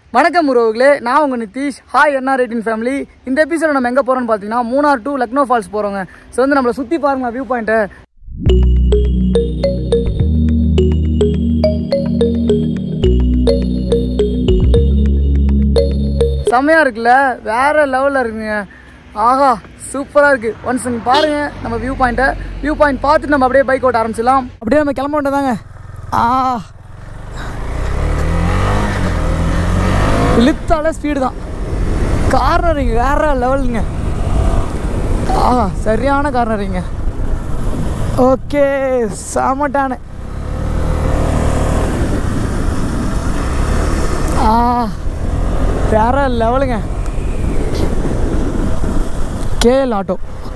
வணக்கம் உறவுகளே நான் உங்கள் Nitish hi NR eighteen family இந்த எபிசோட நம்ம எங்கே போகிறோம்னு பார்த்தீங்கன்னா மூணார் டு லக்னோ ஃபால்ஸ் போகிறோங்க ஸோ வந்து நம்மளை சுற்றி பாருங்க வியூ பாயிண்ட்டை செம்மையாக இருக்குல்ல வேற லெவலில் இருக்குங்க ஆஹா சூப்பராக இருக்குது ஒன்ஸ் இங்கே பாருங்கள் நம்ம வியூ பாயிண்ட்டை வியூ பாயிண்ட் பார்த்துட்டு நம்ம அப்படியே பைக் ஓட்ட ஆரம்பிச்சிடலாம் அப்படியே நம்ம கிளம்ப வேண்டியதாங்க ஆ இழுத்தால ஸ்பீடு தான் கார்னரிங் வேற லெவலுங்க ஆ சரியான கார்னரிங்க ஓகே சாமட்டானு ஆ வேற லெவலுங்க கேஎல் ஆட்டோ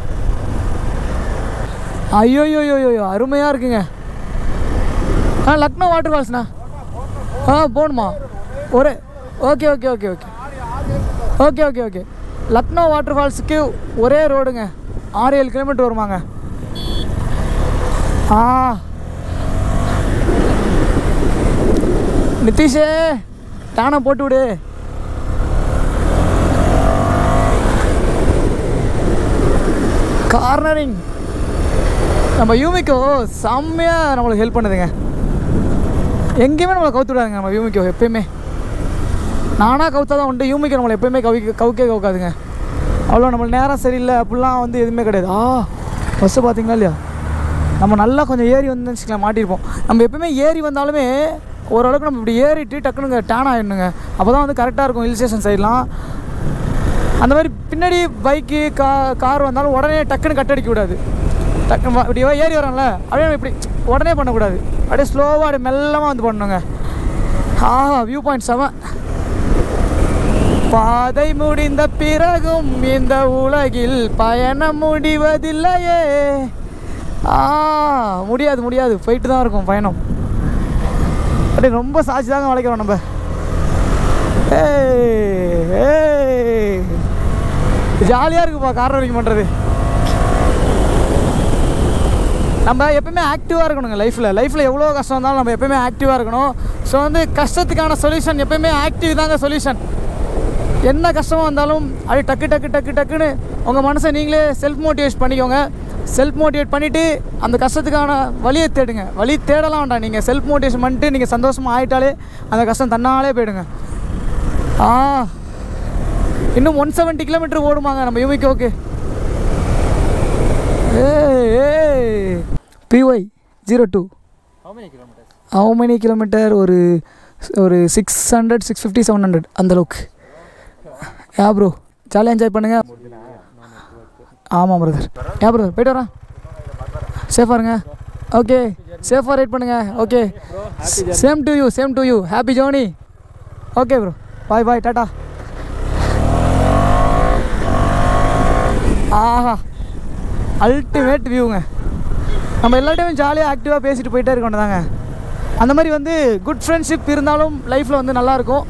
ஐயோ ஐயோ ஐயோ அருமையாக இருக்குங்க ஆ லக்னோ வாட்டர் ஃபால்ஸ்ண்ணா ஆ போகணுமா ஒரே okay okay okay okay okay okay okay Lucknow water ஃபால்ஸுக்கு ஒரே ரோடுங்க ஆறு ஏழு கிலோமீட்டர் வருமாங்க ஆ நிதிஷே டானை போட்டு விடு கார்னரிங் நம்ம யூமிக்கோ செம்மையாக நம்மளுக்கு ஹெல்ப் பண்ணுதுங்க எங்கேயுமே நம்மளை கவுத்து விடாதுங்க நம்ம யூமிக்கோ எப்பயுமே நானாக கவுத்தா தான் உண்டு யூமிக்கோ நம்மளை எப்பயுமே கவிக்க கவுக்கே கவுக்காதுங்க அவ்வளோ நம்மளுக்கு நேரம் சரியில்லை அப்படிலாம் வந்து எதுவுமே கிடையாது ஆ பஸ்ஸு பார்த்தீங்களா இல்லையா நம்ம நல்லா கொஞ்சம் ஏறி வந்து வச்சுக்கலாம் மாட்டியிருப்போம் நம்ம எப்பயுமே ஏறி வந்தாலுமே ஓரளவுக்கு நம்ம இப்படி ஏறிட்டு டக்குனுங்க டேன் ஆகிடணுங்க அப்போ தான் வந்து கரெக்டாக இருக்கும் ஹில் ஸ்டேஷன் சைட்லாம் அந்த மாதிரி பின்னாடி பைக்கு கா கார் வந்தாலும் உடனே டக்குன்னு கட் அடிக்க கூடாது டக்குன்னு வ- இப்படி ஏறி வரோம்ல அப்படியே நம்ம இப்படி உடனே பண்ணக்கூடாது அப்படியே ஸ்லோவாக அப்படியே மெல்லமாக வந்து பண்ணணுங்க ஆஹா வியூ பாயிண்ட் செவன் பாதை முடிந்த பிறகும் இந்த உலகில் பயணம் முடிவதில்லையே ஆ முடியாது முடியாது போயிட்டு தான் இருக்கும் பயணம் அப்படியே ரொம்ப சாட்சி தாங்க வளைக்கிறோம் நம்ம ஏய் ஏய் ஜாலியாக இருக்குப்பா கார் ரைடிங் பண்ணுறது நம்ம எப்பவுமே ஆக்டிவாக இருக்கணுங்க லைஃப்பில் லைஃப்பில் எவ்வளோ கஷ்டம் இருந்தாலும் நம்ம எப்பவுமே ஆக்டிவாக இருக்கணும் ஸோ வந்து கஷ்டத்துக்கான சொல்யூஷன் எப்பவுமே ஆக்டிவ் தாங்க சொல்யூஷன் என்ன கஷ்டமாக வந்தாலும் அப்படியே டக்கு டக்கு டக்கு டக்குன்னு உங்கள் மனசை நீங்களே செல்ஃப் மோட்டிவேட் பண்ணிக்கோங்க செல்ஃப் மோட்டிவேட் பண்ணிவிட்டு அந்த கஷ்டத்துக்கான வழியை தேடுங்க வழி தேடலாம் வேண்டாம் நீங்கள் செல்ஃப் மோட்டிவேஷன் பண்ணிட்டு நீங்கள் சந்தோஷமாக ஆயிட்டாலே அந்த கஷ்டம் தன்னாலே போயிடுங்க ஆ இன்னும் ஒன் செவன்ட்டி கிலோமீட்டர் ஓடுமாங்க நம்ம யூமிக்கு ஓகே ஏய் ஏய் B Y zero two how many kilometre ஒரு ஒரு six hundred six fifty seven hundred அந்தளவுக்கு யா ப்ரோ ஜாலியாக என்ஜாய் பண்ணுங்க ஆமாம் பிரதர் யா பிரதர் போயிட்டு வரேன் சேஃபாக இருங்க ஓகே சேஃபாக ரைட் பண்ணுங்க okay same to you same to you happy journey okay bro bye bye tata ஆஹா அல்டிமேட் வியூங்க நம்ம எல்லா டைமும் ஜாலியாக ஆக்டிவாக பேசிட்டு போயிட்டே இருக்க தாங்க அந்த மாதிரி வந்து குட் ஃப்ரெண்ட்ஷிப் இருந்தாலும் லைஃப்பில் வந்து நல்லாயிருக்கும்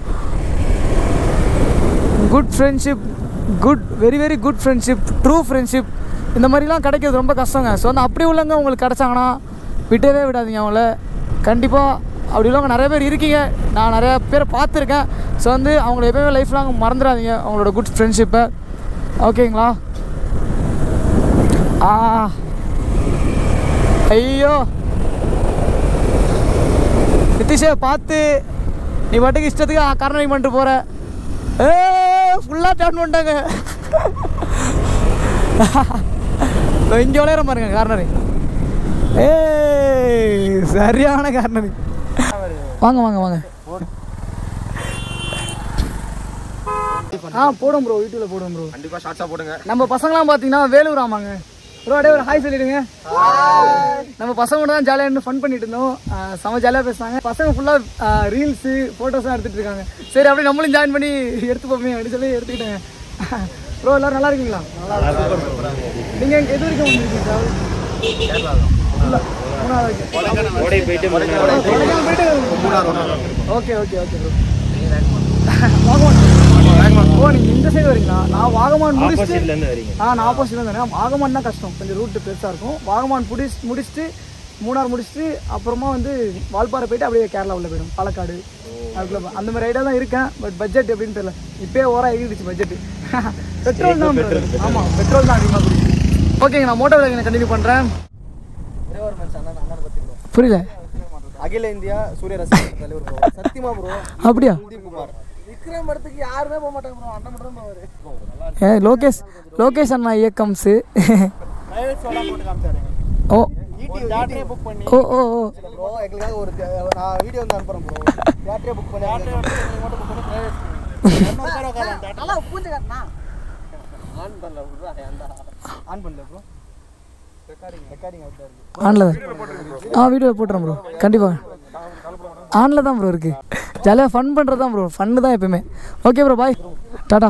good friendship good very very good friendship true friendship இந்த மாதிரிலாம் கிடைக்கிறது ரொம்ப கஷ்டங்க ஸோ வந்து அப்படி உள்ளவங்க உங்களுக்கு கிடச்சாங்கன்னா விட்டவே விடாதீங்க அவங்கள கண்டிப்பாக அப்படி உள்ளவங்க நிறைய பேர் இருக்கீங்க நான் நிறைய பேரை பார்த்துருக்கேன் ஸோ வந்து அவங்கள எப்பயுமே லைஃப் லாங் மறந்துடாதீங்க அவங்களோட குட் ஃப்ரெண்ட்ஷிப்பை ஓகேங்களா ஆ ஐயோ நிதிஷே பார்த்து நீ பாட்டுக்கு இஷ்டத்துக்கு காரணம் பண்ணிட்டு போகிற ஏ ஃபுல்லாக டர்ன் பண்ணிட்டாங்க இங்கே விளையாட பாருங்க கார்னரு ஏய் சரியான கார்னரு வாங்க வாங்க வாங்க ஆ போடும் ப்ரோ யூடியூப்ல போடும் ப்ரோ கண்டிப்பா ஷார்ட்ஸா போடுங்க நம்ம பசங்களாம் பார்த்தீங்கன்னா வேலூர் ஆமாங்க ப்ரோ அப்படியே ஒரு ஹாய் சொல்லிடுங்க நம்ம பசங்க கூட தான் ஜாலியாக இருந்து ஃபன் பண்ணிட்டு இருந்தோம் ஆ, செம ஜாலியாக பேசுனாங்க பசங்க ஃபுல்லாக ரீல்ஸு ஃபோட்டோஸ்லாம் எடுத்துட்டு இருக்காங்க சரி அப்படியே நம்மளும் ஜாயின் பண்ணி எடுத்துப்போமே அப்படின்னு சொல்லி எடுத்துக்கிட்டேங்க ப்ரோ எல்லாரும் நல்லா இருக்கீங்களா நீங்கள் எங்க எது வரைக்கும் வந்திருக்கீங்க travel? இல்ல, மூணாவது வரைக்கும். கொடைக்கானல் போயிட்டு okay okay okay bro Vagamon ஓ நீங்கள் இந்த சைடு வரீங்களா நான் வாகமான் முடிச்சுட்டு ஆ நான் ஆப்போசிட்ல இருந்தேன் வாகமான் தான் கஷ்டம் கொஞ்சம் ரூட் பெருசாக இருக்கும் வாகமான் முடிச்சு முடிச்சுட்டு மூணார் முடிச்சுட்டு அப்புறமா வந்து வால்பாறை போயிட்டு அப்படியே கேரளா உள்ள போயிடும் பாலக்காடு அதுக்குள்ள போ- அந்த மாதிரி ஐடியா தான் இருக்கேன் பட் பட்ஜெட் எப்படின்னு தெரியல இப்போயே ஓரா எகிடுச்சு பட்ஜெட் பெட்ரோல் தான் bro. ஆமாம் பெட்ரோல் தான் அதிகமாக குடிச்சு ஓகேங்க நான் மோட்டோ விளையாங்க கண்டினியூ பண்ணுறேன் புரியல அகில இந்தியா சூரிய ரசிகர் தலைவர் ப்ரோ சத்தியமா ப்ரோ அப்படியா குல்தீப் குமார் விக்ரம் படத்துக்கு யாருமே போக மாட்டாங்க ப்ரோ அண்ணன் மட்டும் தான் போவாரு ஏ லோகேஷ் லோகேஷ் அண்ணா இயக்கம்ஸு பிரைவேட் ஷோலாம் போட்டு காமிச்சாரு ஓ தியேட்டரே புக் பண்ணி ஓ ஓ ஓ ப்ரோ எங்களுக்காக ஒரு thea- நான் வீடியோ வந்து அனுப்புறேன் ப்ரோ தியேட்டரே புக் பண்ணி தியேட்டரே மட்டும் புக் பண்ணி பிரைவேட் நல்லா பூஞ்ச காட்டினா ஆன் பண்ணல ப்ரோ ஆன் பண்ணல ப்ரோ ரெக்கார்டிங் ரெக்கார்டிங் அவுட் இருக்கு ஆனில் தான் ஆ வீடியோ போட்டுறேன் ப்ரோ கண்டிப்பாக ஆனில் தான் ப்ரோ இருக்குது ஜாலியாக ஃபன் பண்ணுறது தான் ப்ரோ ஃபன்னு தான் எப்பயுமே ஓகே ப்ரோ பாய் டாடா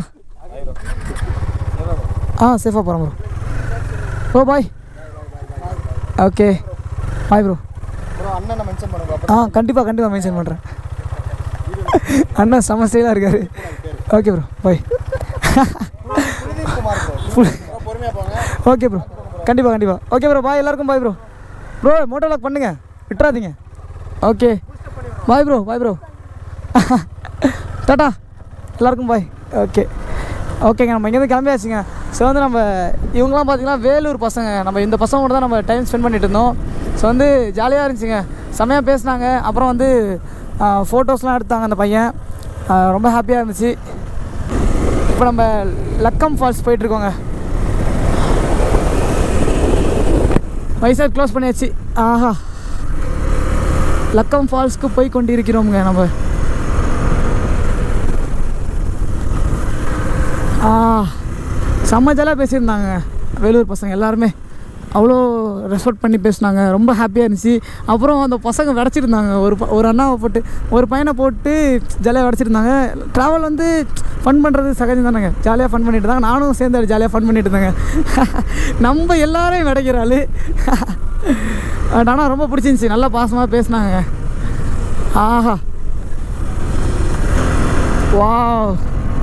ஆ சேஃபாக போகிறேன் bro bro bye okay bye bro bro அண்ணனை மென்ஷன் பண்ணுங்க ஆ கண்டிப்பாக கண்டிப்பாக மென்ஷன் பண்ணுறேன் அண்ணா செம ஸ்டைலாக இருக்காரு okay bro bye Kuldeep Kumar bro பொறுமையா போங்க ஓகே ப்ரோ கண்டிப்பாக கண்டிப்பாக ஓகே ப்ரோ பாய் எல்லாருக்கும் பாய் ப்ரோ ப்ரோ மோட்டோ லாக் பண்ணுங்க விட்டுறாதீங்க okay bye bro bye bro tata எல்லாருக்கும் பாய் ஓகே ஓகேங்க நம்ம இங்கேருந்து கிளம்பியாச்சுங்க ஸோ வந்து நம்ம இவங்கலாம் பார்த்தீங்கன்னா வேலூர் பசங்க நம்ம இந்த பசங்க கூட தான் நம்ம டைம் ஸ்பெண்ட் பண்ணிட்டு இருந்தோம் ஸோ வந்து ஜாலியாக இருந்துச்சுங்க செம்மையாக பேசினாங்க அப்புறம் வந்து ஃபோட்டோஸ்லாம் எடுத்தாங்க அந்த பையன் ஆ, ரொம்ப ஹாப்பியாக இருந்துச்சு இப்போ நம்ம லக்கம் ஃபால்ஸ் போயிட்டுருக்கோங்க வைசாக் க்ளோஸ் பண்ணியாச்சு ஆஹா லக்கம் ஃபால்ஸ்க்கு போய் கொண்டிருக்கிறோம்ங்க நம்ம ஆ செம்ம ஜாலியாக பேசியிருந்தாங்க வேலூர் பசங்க எல்லாருமே அவ்வளோ ரெஸ்பெக்ட் பண்ணி பேசினாங்க ரொம்ப ஹாப்பியாக இருந்துச்சு அப்புறம் அந்த பசங்க விடச்சிருந்தாங்க ஒரு ப- ஒரு அண்ணாவை போட்டு ஒரு பையனை போட்டு ஜாலியாக விடச்சிருந்தாங்க ட்ராவல் வந்து ஃபன் பண்ணுறது சகஜம் தானேங்க ஜாலியாக ஃபன் பண்ணிட்டு இருந்தாங்க நானும் சேர்ந்து ஜாலியாக ஃபன் பண்ணிட்டு இருந்தேங்க நம்ம எல்லாரையும் விடைக்கிற ஆளு ஆனால் ரொம்ப பிடிச்சிருந்துச்சி நல்லா பாசமாக பேசினாங்க ஆஹா வாவ்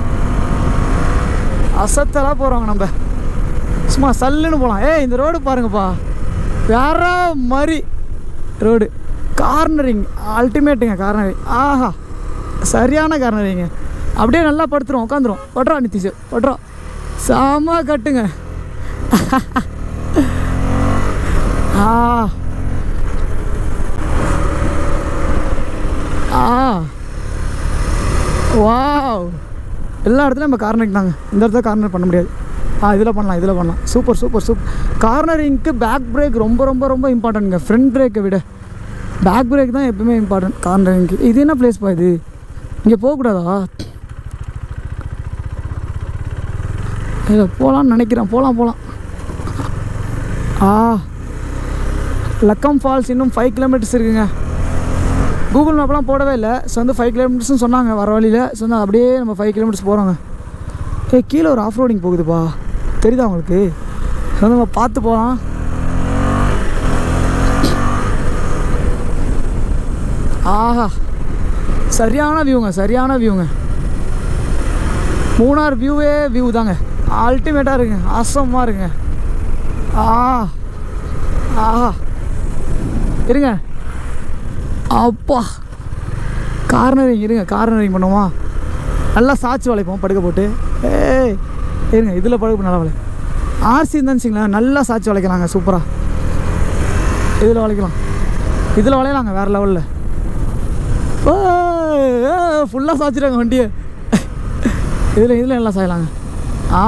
அசத்தலாக போகிறோங்க நம்ம சும்மா சல்லுன்னு போகலாம் ஏய் இந்த ரோடு பாருங்கப்பா வேற மாதிரி ரோடு கார்னரிங் அல்டிமேட்டுங்க கார்னரிங் ஆஹா சரியான கார்னரிங்க அப்படியே நல்லா படுத்துரும் உட்காந்துரும் பட்றா நித்திஷ் பட்றா செம கட்டுங்க ஆ ஆ வாவ் எல்லா இடத்துலையும் நம்ம கார்னரிங் தாங்க இந்த இடத்துல கார்னர் பண்ண முடியாது ஆ இதில் பண்ணலாம் இதில் பண்ணலாம் சூப்பர் சூப்பர் சூப்பர் கார்னரிங்க்கு பேக் பிரேக் ரொம்ப ரொம்ப ரொம்ப இம்பார்ட்டன்ட்ங்க ஃப்ரண்ட் பிரேக்கை விட பேக் பிரேக் தான் எப்பவுமே இம்பார்ட்டன்ட் கார்னரிங்க்கு இது என்ன பிளேஸ்ப்பா இது இங்கே போகக்கூடாதா இல்லை போகலான்னு நினைக்கிறேன் போகலாம் போகலாம் ஆ லக்கம் ஃபால்ஸ் இன்னும் ஃபைவ் கிலோமீட்டர்ஸ் இருக்குங்க கூகுள் மேப்லாம் போடவே இல்லை ஸோ வந்து ஃபைவ் கிலோமீட்டர்ஸ்னு சொன்னாங்க வர வழியில் ஸோ வந்து அப்படியே நம்ம ஃபைவ் கிலோமீட்டர்ஸ் போகிறோங்க ஏ கீழே ஒரு ஆஃப் ரோடிங் போகுதுப்பா தெரியுதா உங்களுக்கு ஸோ வந்து நம்ம பார்த்து போகலாம் ஆஹா சரியான வியூங்க சரியான வியூங்க மூணார் வியூவே வியூ தாங்க அல்டிமேட்டாக இருக்குங்க அசமாக இருக்குங்க ஆ ஆஹா இருங்க அப்பா கார்னரிங் இருங்க கார்னரிங் பண்ணுவோமா நல்லா சாட்சி வளைப்போம் படுக்க போட்டு ஏய் இருங்க இதில் படுக்க நல்லா வளை ஆர்சி இருந்தான்னு வச்சுங்களேன் நல்லா சாட்சி வளைக்கலாங்க சூப்பராக இதில் வளைக்கலாம் இதில் வளையலாங்க வேறு லெவலில் ஃபுல்லாக சாய்ச்சிட்டாங்க வண்டியை இதில் இதில் நல்லா சாயலாங்க ஆ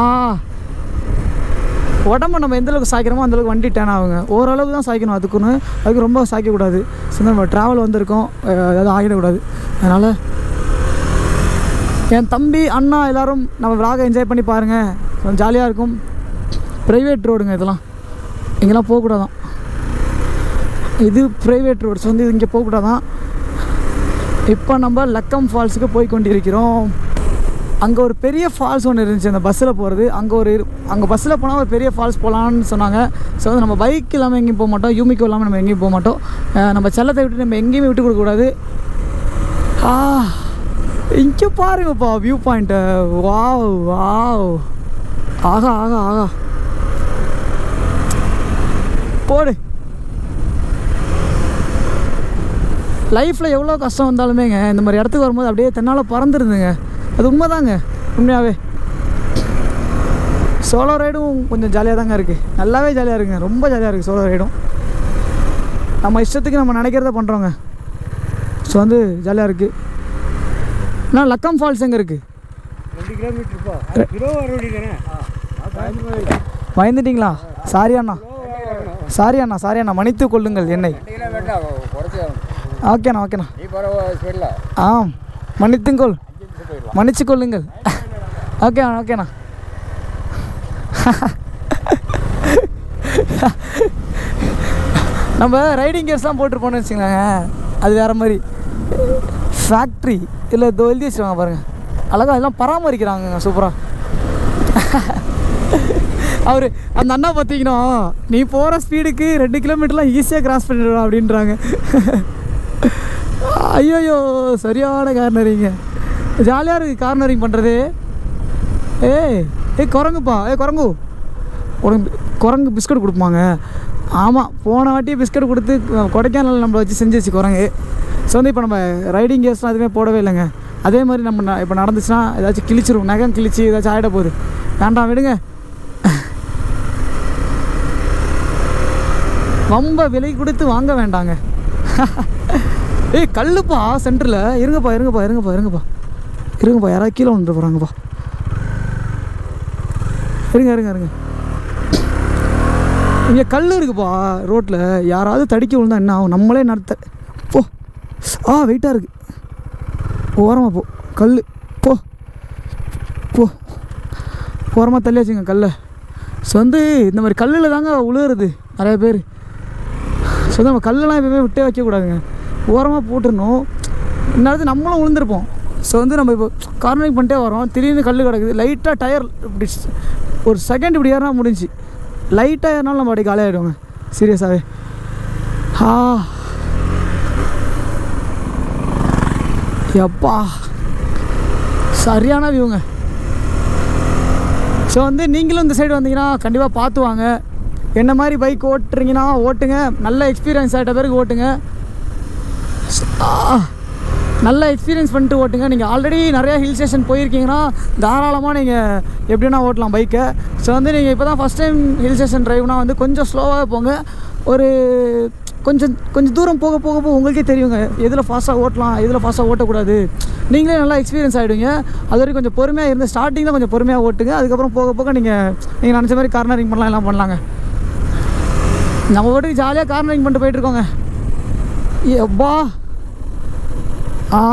உடம்ப நம்ம எந்த அளவுக்கு சாய்க்கிறோமோ அந்த அளவுக்கு வண்டி டேன் ஆகுங்க ஓரளவுக்கு தான் சாய்க்கணும் அதுக்குன்னு அதுக்கு ரொம்ப சாய்க்கக்கூடாது ஸோ நம்ம ட்ராவல் வந்திருக்கோம் அஹ் ஏதாவது ஆகிடக்கூடாது அதனால் என் தம்பி அண்ணா எல்லாரும் நம்ம விலாக என்ஜாய் பண்ணி பாருங்கள் கொஞ்சம் ஜாலியாக இருக்கும் ப்ரைவேட் ரோடுங்க இதெல்லாம் இங்கெல்லாம் போகக்கூடாதான் இது ப்ரைவேட் ரோட்ஸ் வந்து இங்கே போகக்கூடாதான் இப்போ நம்ம லக்கம் ஃபால்ஸுக்கு போய் கொண்டிருக்கிறோம் அங்கே ஒரு பெரிய ஃபால்ஸ் ஒன்று இருந்துச்சு அந்த பஸ்ஸில் போகிறது அங்கே ஒரு அங்கே பஸ்ஸில் போனால் ஒரு பெரிய ஃபால்ஸ் போகலான்னு சொன்னாங்க ஸோ வந்து நம்ம பைக் இல்லாமல் எங்கேயும் போக மாட்டோம் யூமிக்கோ இல்லாமல் நம்ம எங்கேயும் போக மாட்டோம் அஹ் நம்ம செல்லத்தை விட்டு நம்ம எங்கேயுமே விட்டு கொடுக்கக்கூடாது ஆ இங்கே பாருங்கப்பா வியூ பாயிண்ட்டை வாவ் வாவ் ஆகா ஆகா ஆகா போடு லைஃப்பில் எவ்வளோ கஷ்டம் வந்தாலுமேங்க இந்த மாதிரி இடத்துக்கு வரும்போது அப்படியே தன்னால் பறந்துருந்துங்க அது உண்மைதாங்க உண்மையாகவே சோலோ ரைடும் கொஞ்சம் ஜாலியாக தாங்க இருக்குது நல்லாவே ஜாலியாக இருக்குங்க ரொம்ப ஜாலியாக இருக்குது சோலோ ரைடும் நம்ம இஷ்டத்துக்கு நம்ம நினைக்கிறத பண்ணுறோங்க ஸோ வந்து ஜாலியாக இருக்குது ஆனால் லக்கம் ஃபால்ஸ் எங்கே இருக்குது ரெண்டு கிலோமீட்டர் இப்போ கிலோ அறுபடி தானே பயந்துட்டீங்களா சாரி அண்ணா சாரி அண்ணா சாரி அண்ணா மன்னித்து கொள்ளுங்கள் என்னை வேண்டாம் குறைச்சி ஓகேண்ணா ஓகேண்ணா நீ பரவ ஸ்பீடில் ஆம் மன்னித்துங்கொள் மன்னிச்சு கொள்ளுங்கள் ஓகே ஓகேண்ணா நம்ம ரைடிங் கேர்ஸ்லாம் போட்டிருப்போம்னு வச்சுக்கோங்க அது வேறு மாதிரி ஃபேக்ட்ரி இல்லை இதோ எழுதி வச்சுருவாங்க பாருங்கள் அழகாக எல்லாம் பராமரிக்கிறாங்க சூப்பராக அவர் அந்த அண்ணா பார்த்தீங்கன்னா நீ போகிற ஸ்பீடுக்கு ரெண்டு கிலோமீட்டர்லாம் ஈஸியாக கிராஸ் பண்ணிடுவா அப்படின்றாங்க ஐயோயோ சரியான கார்னரிங்க ஜாலியாக இருக்குது கார்னரிங் பண்ணுறது ஏய் ஏய் குரங்குப்பா ஏய் குரங்கு உனக்கு குரங்கு பிஸ்கட் கொடுப்பாங்க ஆமாம் போன வாட்டி பிஸ்கட் கொடுத்து கொடைக்கானல் நம்மளை வச்சு செஞ்சு வச்சு குரங்கு ஸோ வந்து இப்போ நம்ம ரைடிங் கேஸ்லாம் எதுவுமே போடவே இல்லைங்க அதே மாதிரி நம்ம ந- இப்போ நடந்துச்சுன்னா ஏதாச்சும் கிழிச்சிரும் நகம் கிழிச்சு ஏதாச்சும் ஆகிட போகுது வேண்டாம் விடுங்க ரொம்ப விலை கொடுத்து வாங்க வேண்டாங்க ஏய் கல்லுப்பா சென்டரில் இருங்கப்பா இருங்கப்பா இருங்கப்பா இருங்கப்பா இருங்கப்பா யாராவது கீழே வந்துட்டு போகிறாங்கப்பா இருங்க இருங்க இருங்க இங்கே கல் இருக்குப்பா ரோட்டில் யாராவது தடிக்க விழுந்தா என்ன ஆகும் நம்மளே நடத்த போ ஆ வெயிட்டாக இருக்கு ஓரமாக போ கல் போ போ ஓரமாக தள்ளியாச்சுங்க கல்லை ஸோ வந்து இந்த மாதிரி கல்லில் தாங்க உழுவுறது நிறைய பேர் ஸோ நம்ம கல்லெல்லாம் எப்பவுமே விட்டே வைக்கக்கூடாதுங்க ஓரமாக போட்டுருணும் இந்நேரத்து நம்மளும் விழுந்திருப்போம் ஸோ வந்து நம்ம இப்போ கார்னரிங் பண்ணிட்டே வரோம் திடீர்னு கல் கிடக்குது லைட்டாக டயர் இப்படி ஸ்- ஒரு செகண்ட் இப்படி ஏறினா முடிஞ்சு லைட்டாக ஏறினாலும் நம்ம அப்படி காலியாகிடுவோங்க சீரியஸாகவே ஆ எப்பா சரியான வியூங்க ஸோ வந்து நீங்களும் இந்த சைடு வந்தீங்கன்னா கண்டிப்பாக பார்த்து வாங்க என்ன மாதிரி பைக் ஓட்டுறீங்கன்னா ஓட்டுங்க நல்ல எக்ஸ்பீரியன்ஸ் ஆகிட்ட பிறகு ஓட்டுங்க ஆ, நல்ல எக்ஸ்பீரியன்ஸ் பண்ணிட்டு ஓட்டுங்க நீங்கள் ஆல்ரெடி நிறையா ஹில் ஸ்டேஷன் போயிருக்கீங்கன்னா தாராளமாக நீங்கள் எப்படின்னா ஓட்டலாம் பைக்கை ஸோ வந்து நீங்கள் இப்போ தான் ஃபஸ்ட் டைம் ஹில் ஸ்டேஷன் ட்ரைவ்னா வந்து கொஞ்சம் ஸ்லோவாக போங்க ஒரு கொஞ்சம் கொஞ்சம் தூரம் போக போக போக உங்களுக்கே தெரியுங்க எதில் ஃபாஸ்ட்டாக ஓட்டலாம் எதில் ஃபாஸ்ட்டாக ஓட்டக்கூடாது நீங்களே நல்லா எக்ஸ்பீரியன்ஸ் ஆகிடுவீங்க அது வரைக்கும் கொஞ்சம் பொறுமையாக இருந்து ஸ்டார்டிங்கில் கொஞ்சம் பொறுமையாக ஓட்டுங்க அதுக்கப்புறம் போக போக நீங்கள் நீங்கள் நினச்ச மாதிரி கார்னரிங் பண்ணலாம் எல்லாம் பண்ணலாங்க நம்ம பாட்டுக்கு ஜாலியாக கார்னரிங் பண்ணிட்டு போயிட்டுருக்கோங்க எப்பா ஆ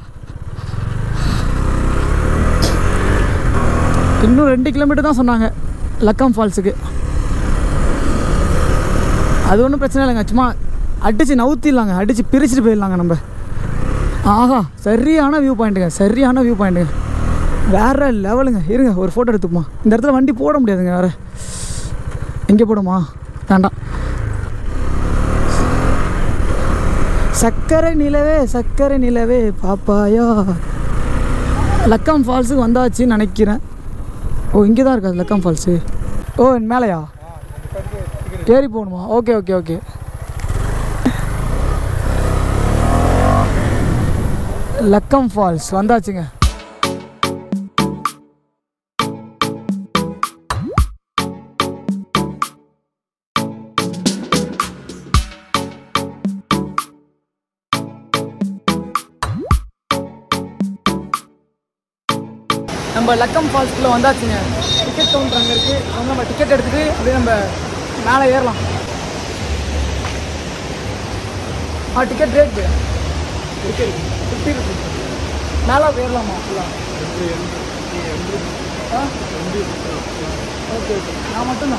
இன்னும் ரெண்டு கிலோமீட்டர் தான் சொன்னாங்க லக்கம் ஃபால்ஸுக்கு அது ஒன்றும் பிரச்சனை இல்லைங்க சும்மா அடித்து நவுத்திடலாங்க அடித்து பிரிச்சுட்டு போயிடலாங்க நம்ம ஆஹா சரியான வியூ பாயிண்ட்டுங்க சரியான வியூ பாயிண்ட்டுங்க வேற லெவலுங்க இருங்க ஒரு ஃபோட்டோ எடுத்துப்போமா இந்த இடத்துல வண்டி போட முடியாதுங்க வேற எங்கே போடுமா வேண்டாம் சக்கரை நிலவே சக்கரை நிலவே பாப்பாயா லக்கம் ஃபால்ஸுக்கு வந்தாச்சுன்னு நினைக்கிறேன் ஓ இங்கே தான் இருக்காது லக்கம் ஃபால்ஸு ஓ மேலையா ஏறி போகணுமா okay okay okay Lakkam falls வந்தாச்சுங்க நம்ம லக்கம் ஃபால்ஸ்க்குள்ளே வந்தாச்சுங்க டிக்கெட் கவுண்டர் அங்கே இருக்குது அவங்க நம்ம டிக்கெட் எடுத்துகிட்டு அப்படியே நம்ம மேலே ஏறலாம் ஆ ticket rate ticket fifty rupees மேலே ஏறலாமா ஃபுல்லாக ஓகே ஓகே நான் மட்டும்தான்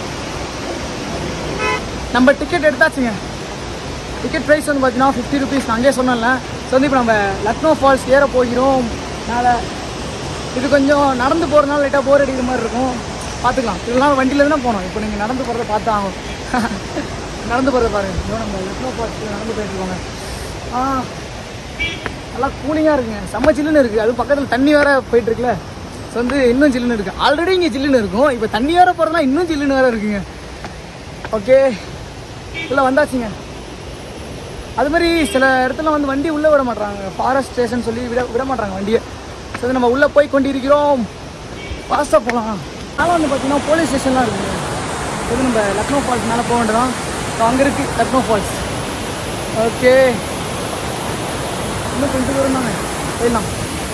நம்ம டிக்கெட் எடுத்தாச்சுங்க டிக்கெட் ப்ரைஸ் வந்து பார்த்தீங்கன்னா ஃபிஃப்டி ருபீஸ் நான் அங்கேயே சொன்னேன்ல ஸோ வந்து இப்போ நம்ம லக்னோ ஃபால்ஸ் ஏற போகிறோம் மேலே இது கொஞ்சம் நடந்து போகிறதுனால லைட்டாக போர் அடிக்கிற மாதிரி இருக்கும் பார்த்துக்கலாம் இதெல்லாம் வண்டியில் தான் போனோம் இப்போ நீங்கள் நடந்து போகிறத பார்த்து ஆகும் நடந்து போகிறத பாருங்க இதோ நம்ம லக்னோ ஃபால்ஸ் நடந்து போயிட்டுருக்கோங்க ஆ நல்லா கூலிங்காக இருக்குங்க செம்ம சில்லுன்னு இருக்குது அது பக்கத்தில் தண்ணி வேற போயிட்டுருக்குல்ல ஸோ வந்து இன்னும் சில்லுன்னு இருக்குது ஆல்ரெடி இங்கே சில்லுன்னு இருக்கும் இப்போ தண்ணி வேற போகிறதுனா இன்னும் சில்லுன்னு வேற இருக்குங்க ஓகே இல்லை வந்தாச்சுங்க அது மாதிரி சில இடத்துல வந்து வண்டி உள்ளே விட மாட்றாங்க ஃபாரஸ்ட் ஸ்டேஷன் சொல்லி விட விட மாட்றாங்க வண்டியை ஸோ வந்து நம்ம உள்ளே போய் கொண்டிருக்கிறோம் ஃபாஸ்ட்டாக போகலாம் அதனால் வந்து பார்த்தீங்கன்னா போலீஸ் ஸ்டேஷன்லாம் இருக்குது இது நம்ம லக்னோ ஃபால்ஸ் மேலே போக வேண்டியதான் ஸோ அங்கே இருக்குது லக்னோ ஃபால்ஸ் ஓகே இன்னும் கொஞ்சம் தூரம் தானே போயிடலாம்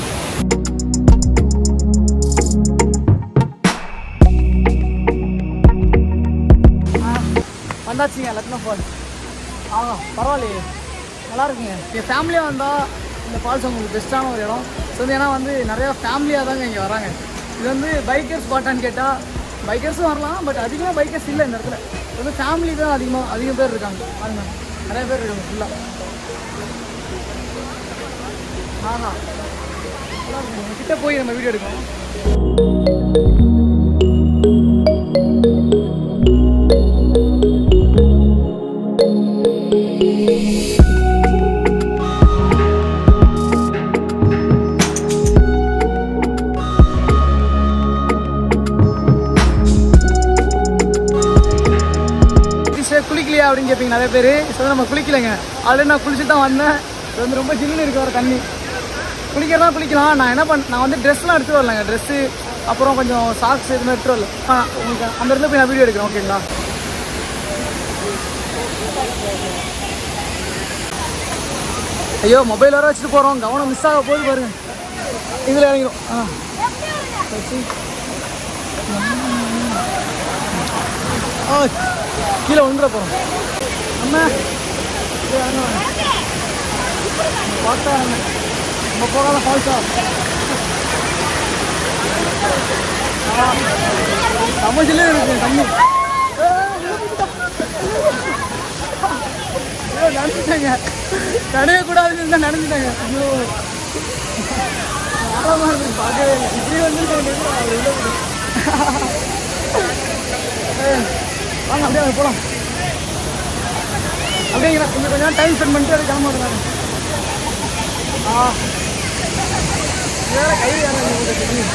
ஆ, வந்தாச்சுங்க லக்னோ ஃபால்ஸ் ஆ பரவாயில்லையே நல்லா இருக்குங்க என் ஃபேமிலியாக வந்தால் இந்த ஃபால்ஸ் உங்களுக்கு பெஸ்ட்டான ஒரு இடம் ஸோ வந்து ஏன்னா வந்து நிறையா ஃபேமிலியாக தாங்க இங்கே வராங்க இது வந்து பைக்கர்ஸ் ஸ்பாட்டான்னு கேட்டால் பைக்கர்ஸும் வரலாம் பட் அதிகமாக பைக்கர்ஸ் இல்லை இந்த இடத்துல இது வந்து ஃபேமிலி தான் அதிகமாக அதிகம் பேர் இருக்காங்க பாருங்க நிறைய பேர் இருக்காங்க ஃபுல்லாக ஆஹா நல்லா இருக்குங்க. கிட்ட போய் நம்ம வீடியோ எடுக்கணும் சார் குளிக்கலையா அப்படின்னு கேட்பீங்க நிறைய பேர் ஸோ நம்ம குளிக்கலைங்க ஆல்ரெடி நான் குளிச்சுட்டு தான் வந்தேன் இது வந்து ரொம்ப ஜில்லுன்னு இருக்கு வர தண்ணி குளிக்கிறதா குளிக்கலாம் நான் என்ன பண்ண நான் வந்து ட்ரெஸ்லாம் எடுத்து வரலங்க ட்ரெஸ்ஸு அப்புறம் கொஞ்சம் சாக்ஸ் எதுவுமே எடுத்து வரல ஆ உங்களுக்கு அந்த இடத்துல போய் நான் வீடியோ எடுக்கிறேன் ஓகேங்களா ஐயோ மொபைல் வேறு வச்சுட்டு போகிறோம் கவனம் மிஸ் ஆக போகுது பாருங்க இதில் இறங்கிடும் ஆ வச்சு ஆ கீழே வந்துட போகிறோம் அம்மா கீழே இறங்குவாங்க. பார்த்தா இறங்க. நம்ம போகாத ஃபால்ஸா தமிழ்ல இருக்கு தண்ணி ஐயோ, நினைச்சிட்டாங்க நனைய கூடாதுன்னு தான் நினைச்சிட்டாங்க ஐயோ ஆழமா இருக்கு பார்க்கவே இல்லை இப்படி வந்துருக்காங்க ஏய், வாங்க அப்படியே அங்க போலாம் அப்படியே கொஞ்சம் கொஞ்சம் டைம் ஸ்பெண்ட் பண்ணிட்டு அப்படியே கிளம்புறாங்க ஆ வேற கை வேற இல்லை உங்களுக்கு.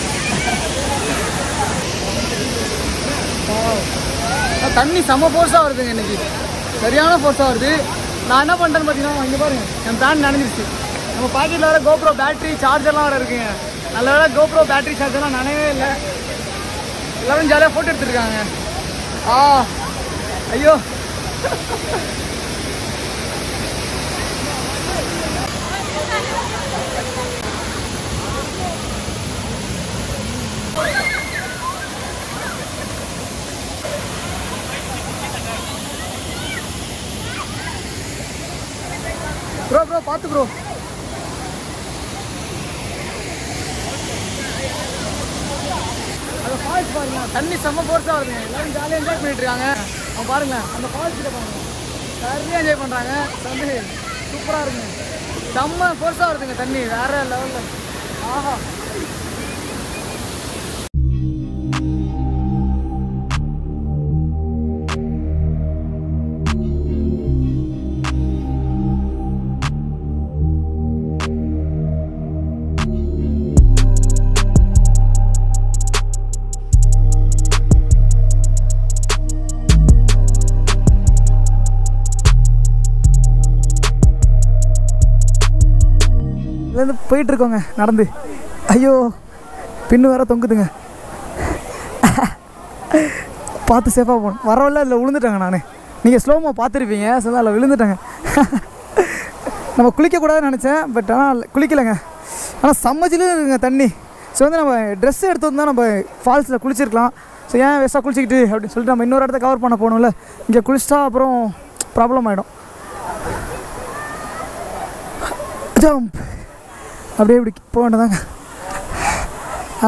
ஆ. ஆ, தண்ணி செம்ம ஃபோர்ஸாக வருதுங்க இன்னைக்கு சரியான ஃபோர்ஸாக வருது நான் என்ன பண்ணுறேன்னு பார்த்தீங்கன்னா இங்கே பாருங்க என் பேண்ட் நனைஞ்சிருச்சு நம்ம பாக்கெட்டில் வர கோப்ரோ பேட்டரி சார்ஜர்லாம் வர இருக்குங்க நல்ல வேலை கோப்ரோ பேட்டரி சார்ஜர்லாம் நனையவே இல்லை எல்லாரும் ஜாலியாக ஃபோட்டோ எடுத்துருக்காங்க ஆ ஐயோ ப்ரோ ப்ரோ பார்த்து ப்ரோ அந்த ஃபால்ஸ் பாருங்க தண்ணி செம்ம ஃபோர்ஸாக வருதுங்க எல்லாரும் ஜாலியாக என்ஜாய் பண்ணிட்டு இருக்காங்க அவங்க பாருங்க அந்த ஃபால்ஸ் கிட்ட பாருங்க சரியாக என்ஜாய் பண்ணுறாங்க வந்து சூப்பராக இருக்குங்க செம்ம ஃபோர்ஸாக வருதுங்க தண்ணி வேற லெவலில் ஆஹா இதுலேருந்து போயிட்டு இருக்கோங்க நடந்து ஐயோ பின்னு வேற தொங்குதுங்க பார்த்து சேஃபாக போகணும் வரவில்ல அதில் விழுந்துட்டாங்க நான் நீங்கள் ஸ்லோமாக பார்த்துருப்பீங்க ஸோ அதில் விழுந்துட்டாங்க நம்ம குளிக்கக்கூடாதுன்னு நினச்சேன் பட் ஆனால் குளிக்கலைங்க ஆனால் செம்மச்சிலும் இருக்குங்க தண்ணி ஸோ வந்து நம்ம ட்ரெஸ் எடுத்து வந்தால் நம்ம ஃபால்ஸில் குளிச்சிருக்கலாம் ஸோ ஏன் வேஸ்ட்டாக குளிச்சிக்கிட்டு அப்படின்னு சொல்லிட்டு நம்ம இன்னொரு இடத்த கவர் பண்ண போகணும்ல இங்கே குளிச்சிட்டா அப்புறம் ப்ராப்ளம் ஆகிடும் ஜம்ப் அப்படியே இப்படி போக வேண்டியதாங்க ஆ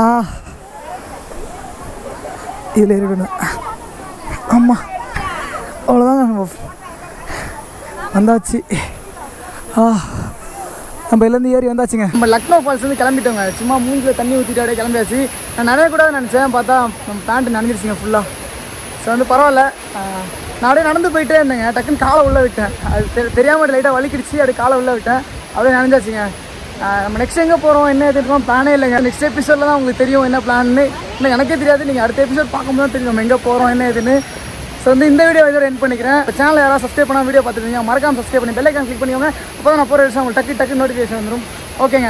இதில் இருக்கணும் ஆமாம் அவ்வளோதாங்க நம்ம வந்தாச்சு ஆ நம்ம இதுலேருந்து ஏறி வந்தாச்சுங்க நம்ம லக்னோ ஃபால்ஸ் வந்து கிளம்பிட்டோங்க சும்மா மூஞ்சில் தண்ணி ஊற்றிட்டு அப்படியே கிளம்பியாச்சு நான் நிறைய கூட நினச்சேன் பார்த்தா நம்ம பேண்ட்டு நனைஞ்சிருச்சுங்க ஃபுல்லாக ஸோ வந்து பரவாயில்ல ஆ, நான் அப்படியே நடந்து போயிட்டே இருந்தேங்க டக்குன்னு காலை உள்ளே விட்டேன் அது தெ- தெரியாம லைட்டாக வலிக்கிடுச்சு அப்படியே காலை உள்ளே விட்டேன் அப்படியே நனைஞ்சாச்சுங்க ஆ, நம்ம நெக்ஸ்ட் எங்கே போகிறோம் என்ன எதுக்கும் பிளானே இல்லைங்க நெக்ஸ்ட் எபிசோடில் தான் உங்களுக்கு தெரியும் என்ன பிளான்னு இல்லை எனக்கே தெரியாது நீங்கள் அடுத்த எபிசோட் பார்க்கும்போது தான் தெரியும் நம்ம எங்கே போகிறோம் என்ன ஏதுன்னு ஸோ ஸோ வந்து இந்த வீடியோ இதோட என் பண்ணிக்கிறேன் இப்போ சேனல் யாராவது சப்ஸ்கிரைப் பண்ணால் வீடியோ பார்த்துருந்தீங்க மறக்காம சப்ஸ்கிரைப் பண்ணி பெல் ஐக்கான் கிளிக் பண்ணிக்கோங்க அப்போ தான் நான் போகிற விஷயம் உங்களுக்கு டக்கு டக்கு நோட்டிஃபிகேஷன் வந்துடும் ஓகேங்க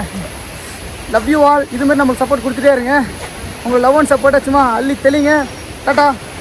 லவ் யூ ஆல் இதுமாரி நம்மளுக்கு சப்போர்ட் கொடுத்துட்டே இருங்க உங்கள் லவ் அண்ட் சப்போர்ட்டை சும்மா அள்ளி தெளிங்க டாட்டா